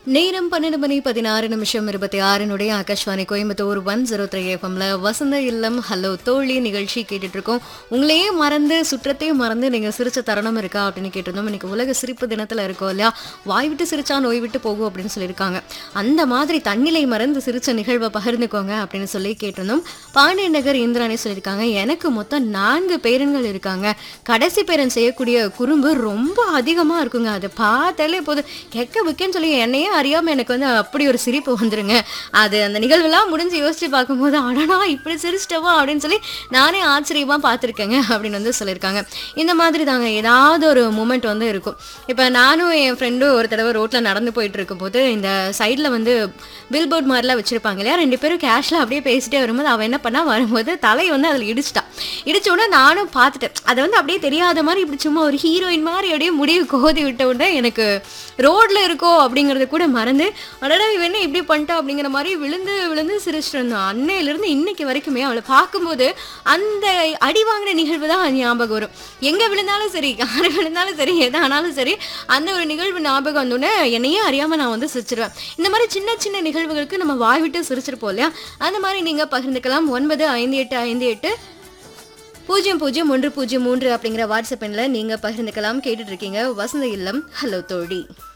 நேரம் பன்னெண்டு மணி பதினாறு நிமிஷம் இருபத்தி ஆறினுடைய Akashvani Coimbatore one zero three எஃப்எம்ல வசந்த இல்லம் ஹலோ தோழி நிகழ்ச்சி கேட்டுட்டு இருக்கோம் உங்களையே மறந்து சுற்றத்தையும் மறந்து நீங்க சிரிச்ச தருணம் இருக்கா அப்படின்னு கேட்டிருந்தோம் இன்னைக்கு உலக சிரிப்பு தினத்துல இருக்கோம் இல்லையா வாய் விட்டு சிரிச்சா நோய் விட்டு போகும் அப்படின்னு சொல்லியிருக்காங்க அந்த மாதிரி தன்னிலை மறந்து சிரிச்ச நிகழ்வை பகிர்ந்துக்கோங்க அப்படின்னு சொல்லி கேட்டிருந்தோம் பாண்டியன் நகர் இந்திராணி சொல்லியிருக்காங்க எனக்கு மொத்தம் நான்கு பேரன்கள் இருக்காங்க கடைசி பேரன் செய்யக்கூடிய குறும்பு ரொம்ப அதிகமா இருக்குங்க அதை பார்த்தாலே போதும் கெக்க புக்கேன்னு சொல்லி என்னையே அறியாம எனக்கு வந்து அப்படி ஒரு சிரிப்பு வந்துருங்க அது அந்த நிகழ்வெல்லாம் முடிஞ்சு யோசிச்சு பார்க்கும்போது அடனா இப்படி சிரிச்சிட்டவா அப்படின்னு சொல்லி நானே ஆச்சரியமா பார்த்துருக்கேங்க அப்படின்னு வந்து சொல்லியிருக்காங்க இந்த மாதிரி தாங்க ஏதாவது ஒரு மூமெண்ட் வந்து இருக்கும் இப்போ நானும் என் ஃப்ரெண்டும் ஒரு தடவை ரோட்ல நடந்து போயிட்டு இருக்கும்போது இந்த சைடில் வந்து பில் போர்ட் மாதிரிலாம் வச்சிருப்பாங்க இல்லையா ரெண்டு பேரும் கேஷ்ல அப்படியே பேசிட்டே வரும்போது அவன் என்ன பண்ணா வரும்போது தலை வந்து அதில் இடிச்சிட்டான் இடிச்ச உடனே நானும் பார்த்துட்டேன் அதை வந்து அப்படியே தெரியாத மாதிரி இப்படி சும்மா ஒரு ஹீரோயின் மாதிரி அப்படியே முடிவு கோதி விட்ட உடனே எனக்கு ரோட்ல இருக்கோ அப்படிங்கறது கூட மறந்து அடடா இவன் என்ன இப்படி பண்ணிட்டா அப்படிங்கிற மாதிரி விழுந்து விழுந்து சிரிச்சிட்டு இருந்தான் அன்னையிலிருந்து இன்னைக்கு வரைக்குமே அவளை பார்க்கும்போது அந்த அடி வாங்கின நிகழ்வு தான் ஞாபகம் வரும் எங்க விழுந்தாலும் சரி யாரு விழுந்தாலும் சரி எதானாலும் சரி அந்த ஒரு நிகழ்வு ஞாபகம் வந்தோடனே என்னையே அறியாம நான் வந்து சிரிச்சிருவேன் இந்த மாதிரி சின்ன சின்ன நிகழ்வுகளுக்கு நம்ம வாய் விட்டு சிரிச்சிருப்போம் இல்லையா அந்த மாதிரி நீங்க பகிர்ந்துக்கலாம் ஒன்பது ஐந்து எட்டு ஐந்து எட்டு பூஜ்ஜியம் பூஜ்ஜியம் ஒன்று பூஜ்ஜியம் மூன்று அப்படிங்கிற வாட்ஸ்அப் எண்ணில் நீங்கள் பகிர்ந்துக்கலாம் கேட்டுட்டு இருக்கீங்க வசந்த இல்லம் ஹலோ தோழி